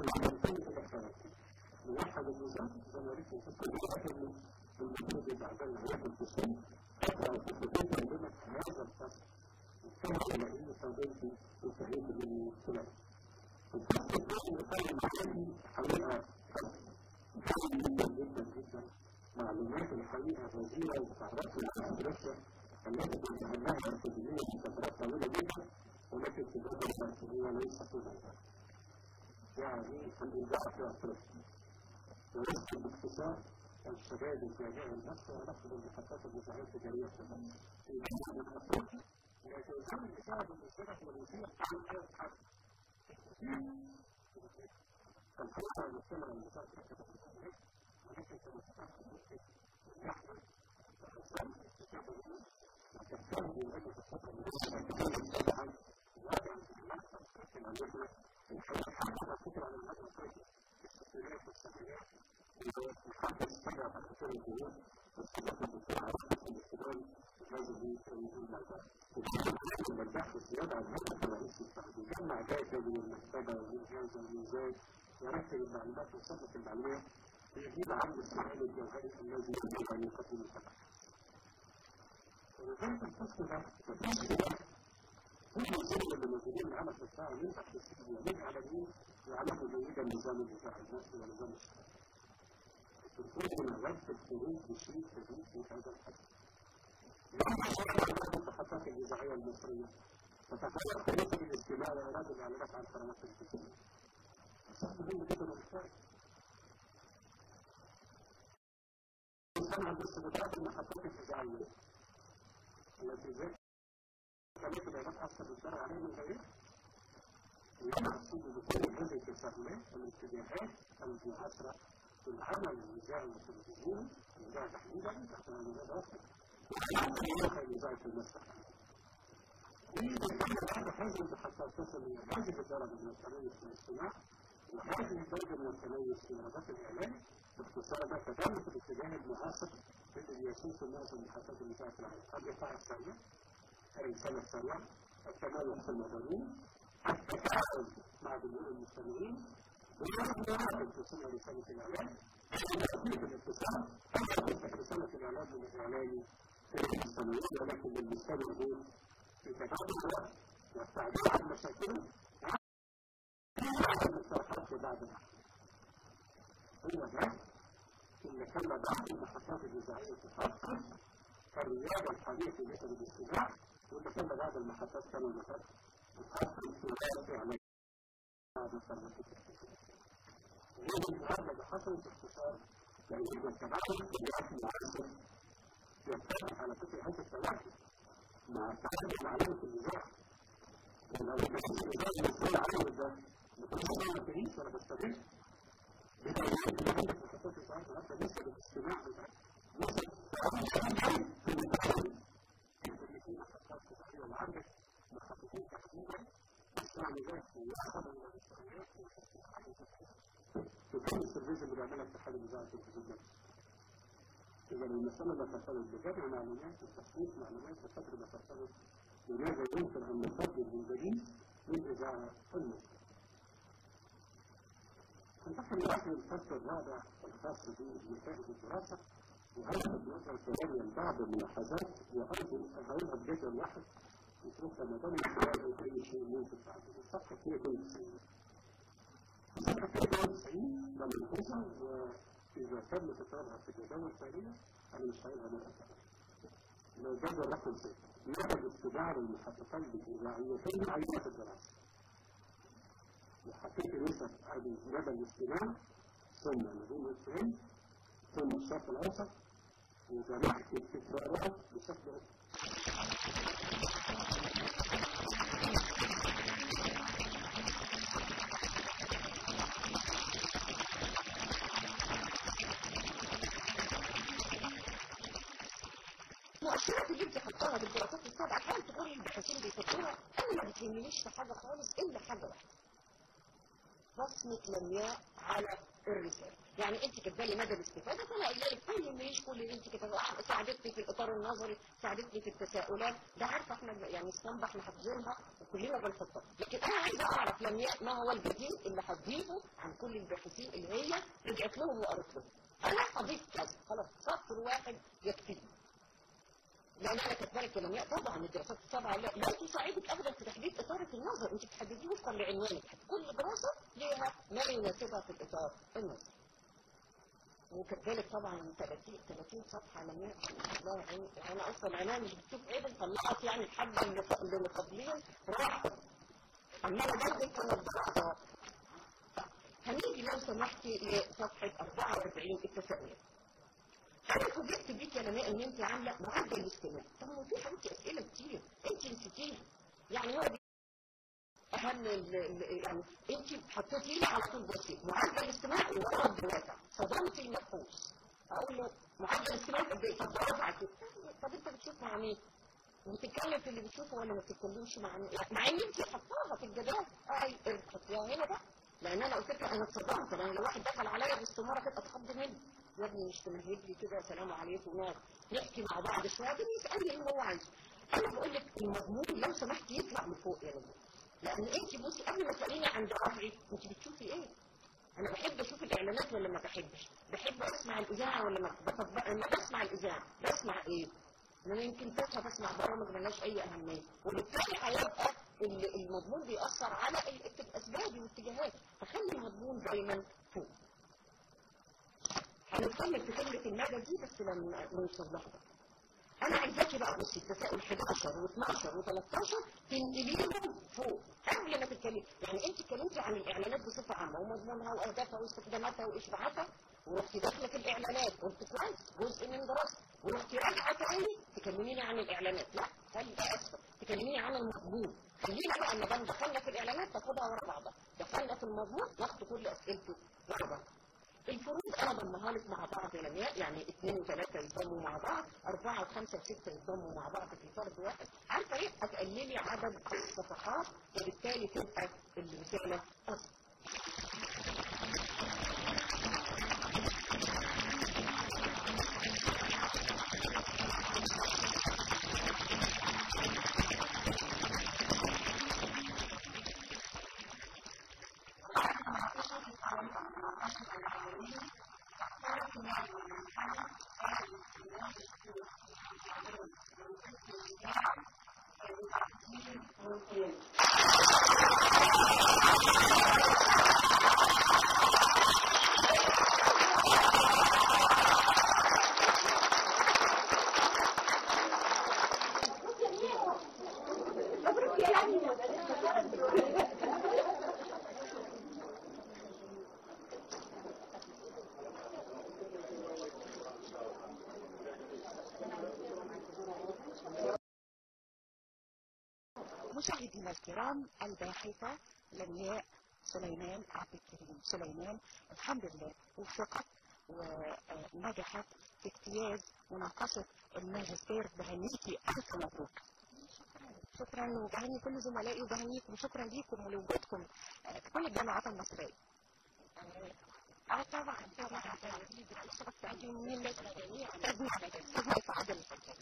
Speaker 7: موحد النظام زي ما قلت في الكلية انه المفروض يبقى عندنا هيئة الفصول تقرا الخطوات عندنا في هذا الفصل كما إلى أن صديقي وسعيد بن سلام. الفصل الثاني يقال معاني حقيقة فصل جدا جدا جدا معلومات الحقيقة غزيرة وتعرفنا على أدرسها التي تتهمها الأكاديمية في فترات طويلة جدا ولكن في الفترة الأكاديمية ليس كلها يعني الإذاعة في أفريقيا ونفس باختصار الشباب الجامعي المصري ونفس المحطات الإذاعية التجارية في مصر. في جامعة من أفريقيا لكن الإنسان الإذاعة بالنسبة لك والوزير عن أي حد. الحقيقة المجتمع المساعد في كتاب الإذاعة ولكن كما تفهم نحن الإنسان استجاب له وتفهم من أجل الفترة المساعدة طبعا وضع في المحصل لكن أن الحقيقة حقق الفكرة على المدى الطويل في الستينات والسبعينات وحتى استمع على كثير الجهود واستمر بالفعل رحمة الاستقبال هذه الموضوع. وكان البحث الزيادة عن هذا الرئيسي يجمع داتا من المكتبة ومن هذا الميزان يرتب المعلومات ويثبت المعلومات ويجيب عنه السؤال الجوهري الذي يجب أن يقدم الشباب. ولذلك الفصل ده مفيش خلاف كل الزمن اللي موجودين معانا في الساعة ينفع في السجن يمين على مين يعلموا جيدا نظام الدفاع المصري ونظام الشباب. تكون ربط الخروج بشيء جديد في هذا الحدث. لما المحطات الإذاعية المصرية تتفرق خليفة الاستماع وإعلان الإعلانات عن قنوات التلفزيون. صح مهم جدا ومحتاج. سمع باستمرار المحطات الإذاعية التي ذات كانت الإعلانات أصلا بتدار عليها من غيرها. ويحصل بكل هذه التسامحات والاتجاهات المعاصرة في العمل الإذاعي والتلفزيوني الإذاعة تحديدا تحت المجال الآخر وحتى يوقع الإذاعة في المسرح. وإذا كان بعد هذه المحطات تصل إلى هذه الدرجة من التميز في الاستماع وهذه الدرجة من التميز في درجات الإعلام باختصار ده تدرج في الاتجاه المعاصر الذي يسوس معظم محطات الإذاعة في العالم الرفاعة السريع الرسالة السريعة التميز في المضامين التفاعل مع جمهور المستمعين ويجب أن تصل رسالة الإعلام ويجب الاتصال رسالة الإعلام من الإعلام المستمعين ولكن للمستمع دول في تبادل الوقت والتعبير عن مشاكله وعن المقترحات في بعض الأحيان. هو ده إن كان بعض المحطات الإذاعية تفكر كالرياضة الحديثة مثل الاستماع وإن كان بعض المحطات كانوا مثلا تفكر في رياضة إعلام بعض الثروات غير النهارده اللي حصل باختصار يعني اذا اتبعنا اتجاه معاصر يتبع على فكره هذا التوحد مع التعامل مع علامه النزاع ولو كان النزاع المصري عامل ده ما كنتش انا بعيش ولا بستغل بما يمكن ان عندك محطات الساعات النهارده لسه بالاستماع لسه في المتعامل اللي في محطات صحيه وعندك محطتين تحديدا تسمع نزاع وياخذ الاستغلالات وكل السيرفيس اللي بيعملها اتحاد الاذاعه التلفزيون إذا المسألة لا ترتبط بجمع معلومات وتحقيق معلومات بقدر ما ترتبط بماذا يمكن أن نقدم من جديد للإذاعة المصرية. ننتقل الآن للفصل الرابع الخاص بنتائج الدراسة وهذا بنظر كمان بعض الملاحظات وأرجو أقولها بجدول واحد نشوف لما ضمن السؤال أو أي شيء ممكن تعمله. الصفحة 92 الصفحة 92 ده ملحوظة وإذا تم تكرارها في الجداول التالية أنا مش هقولها مرة ثانية. لو جدول رقم 6 مدى الاستدعاء للمحققين بالإذاعيتين عينات الدراسة. وحطيت نسب ادي مدى الاستماع ثم نجوم الفهم ثم الشرط الاوسط وجمعت التكرارات بشكل
Speaker 4: المؤشرات اللي انت حطاها بالدراسات السابعه حاول تقولي الباحثين بيفكروها انا ما بتهمنيش في حاجه خالص الا حاجه واحده بصمة لمياء على الرسالة يعني انت كاتبالي مدى الاستفادة فانا قايله لك ما يهمنيش كل اللي انت كاتباه ساعدتني في الاطار النظري ساعدتني في التساؤلات ده عارفه احنا يعني اسطمبة احنا حافظينها وكلنا بنحطها لكن انا عايزه اعرف لمياء ما هو الجديد اللي هتضيفه عن كل الباحثين اللي هي رجعت لهم وقرت لهم انا هضيف كذا خلاص سطر واحد يكفيني لان انا كاتبه لك لمياء طبعا الدراسات السبعه لا, لا تساعدك ابدا في تحديد اطار النظر انت بتحدديه وفقا لعنوانك كل دراسه ليها ما يناسبها في الاطار النظري وكذلك طبعا 30 30 صفحه لمياء لا يعني انا اصلا عنوان مش بتشوف ايه طلعت يعني الحبه اللي اللي قبليا راحت عماله برضه كانت هنيجي لو سمحتي لصفحه 44 التساؤلات انا فوجئت بيك يا لماء ان انت عامله معدل الاستماع طب ما في حبيبتي اسئله كتير انت نسيتيها يعني هو اهم ال ال يعني انت حطيتي لي على طول بسيط معدل الاستماع ورد واسع صدمت المبحوث اقول له معدل الاستماع قد ايه طب رفع كده طب انت بتشوف مع مين؟ بتتكلم في اللي بتشوفه ولا ما بتتكلمش مع مين؟ مع ان انت حطاها في الجدول اي حطيها هنا بقى لان انا قلت لك انا اتصدمت لان لو واحد دخل عليا باستماره كده اتخض مني يا ابني مش تمهد لي كده سلام عليكم نقعد نحكي مع بعض شويه ده يسالني ايه هو عايزه انا بقول لك المضمون لو سمحت يطلع من فوق يا رب لان انت بصي قبل ما تساليني عن دوافعي انت بتشوفي ايه؟ انا بحب اشوف الاعلانات ولا ما بحبش؟ بحب اسمع الاذاعه ولا ما بطبق انا بسمع الاذاعه بسمع ايه؟ انا يمكن فتره بسمع برامج ملهاش اي اهميه وبالتالي هيبقى المضمون بيأثر على اسبابي واتجاهاتي فخلي المضمون دايما فوق هنتكلم في كلمة المدى دي بس لما نوصل لها أنا عايزاكي بقى بصي التساؤل 11 و12 و13 تنقليهم فوق قبل ما تتكلمي يعني أنت اتكلمتي عن الإعلانات بصفة عامة ومضمونها وأهدافها واستخداماتها وإشباعاتها ورحتي داخلة في الإعلانات قلت كويس جزء من دراستي ورحتي راجعة تاني تكلميني عن الإعلانات لا خلي أسفل تكلميني عن المضمون خلينا بقى لما دام دخلنا في الإعلانات تاخدها ورا بعضها دخلنا في المضمون ناخد كل أسئلته ورا بعض الفروض انا ضمها لك مع بعض يا لمياء يعني اثنين وثلاثه يتضموا مع بعض اربعه وخمسه وسته يتضموا مع بعض في فرد واحد عارفه ايه؟ هتقللي عدد الصفحات وبالتالي تبقى الرساله اصلا
Speaker 5: مشاهدينا الكرام الباحثة لمياء سليمان عبد الكريم سليمان الحمد لله وفقت ونجحت في اجتياز مناقشة الماجستير بهنيكي ألف مبروك
Speaker 2: شكرا وبهني كل زملائي وبهنيكم وشكرا ليكم ولوجودكم في كل الجامعات المصرية اه طبعا طبعا دي دراسات تعليمية لازم لازم يتعدل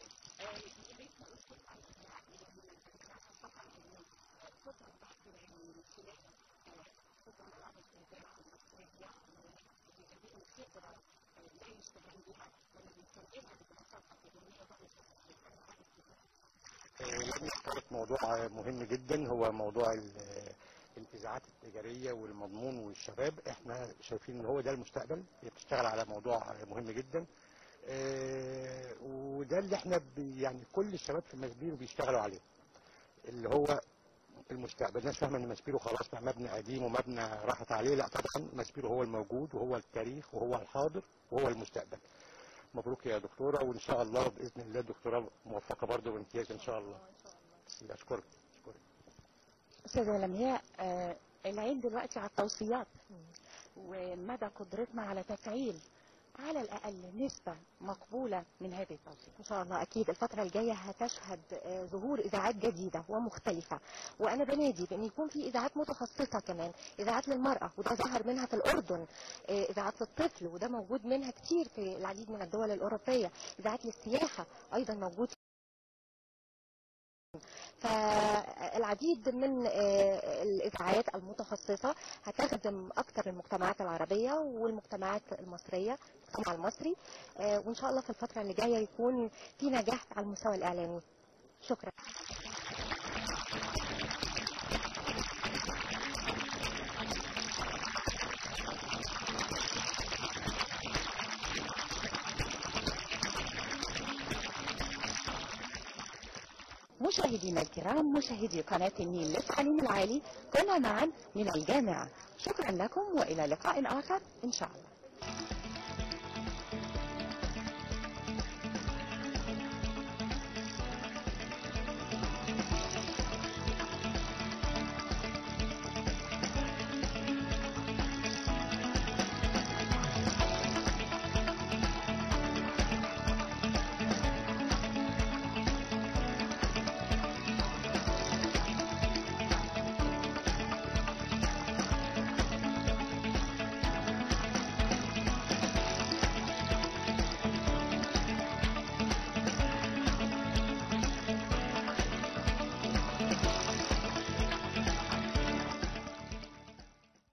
Speaker 8: لم يختلط موضوع مهم جدا هو موضوع ال- الإذاعات التجارية والمضمون والشباب احنا شايفين ان هو ده المستقبل هي بتشتغل على موضوع مهم جدا آه، وده اللي احنا بي- يعني كل الشباب في ماسبيرو بيشتغلوا عليه اللي هو المستقبل الناس فاهمه ان ماسبيرو خلاص بقى مبنى قديم ومبنى راحت عليه لا طبعا ماسبيرو هو الموجود وهو التاريخ وهو الحاضر وهو المستقبل مبروك يا دكتوره وان شاء الله باذن الله دكتوره موفقه برضه بامتياز ان شاء الله اشكرك اشكرك
Speaker 1: استاذه لمياء آه، العين دلوقتي على التوصيات ومدى قدرتنا على تفعيل على الاقل نسبه مقبوله من هذه التوصيات
Speaker 2: ان شاء الله اكيد الفتره الجايه هتشهد آه، ظهور اذاعات جديده ومختلفه وانا بنادي بان يكون في اذاعات متخصصه كمان اذاعات للمراه وده ظهر منها في الاردن آه، اذاعات للطفل وده موجود منها كتير في العديد من الدول الاوروبيه اذاعات للسياحه ايضا موجود فالعديد من آه، الاذاعات المتخصصه هتخدم اكثر المجتمعات العربيه والمجتمعات المصريه المجتمع المصري آه، وان شاء الله في الفتره اللي جايه يكون في نجاح على المستوى الاعلامي شكرا
Speaker 1: مشاهدينا الكرام مشاهدي قناة النيل للتعليم العالي كنا معا من الجامعة شكرا لكم وإلى لقاء آخر إن شاء الله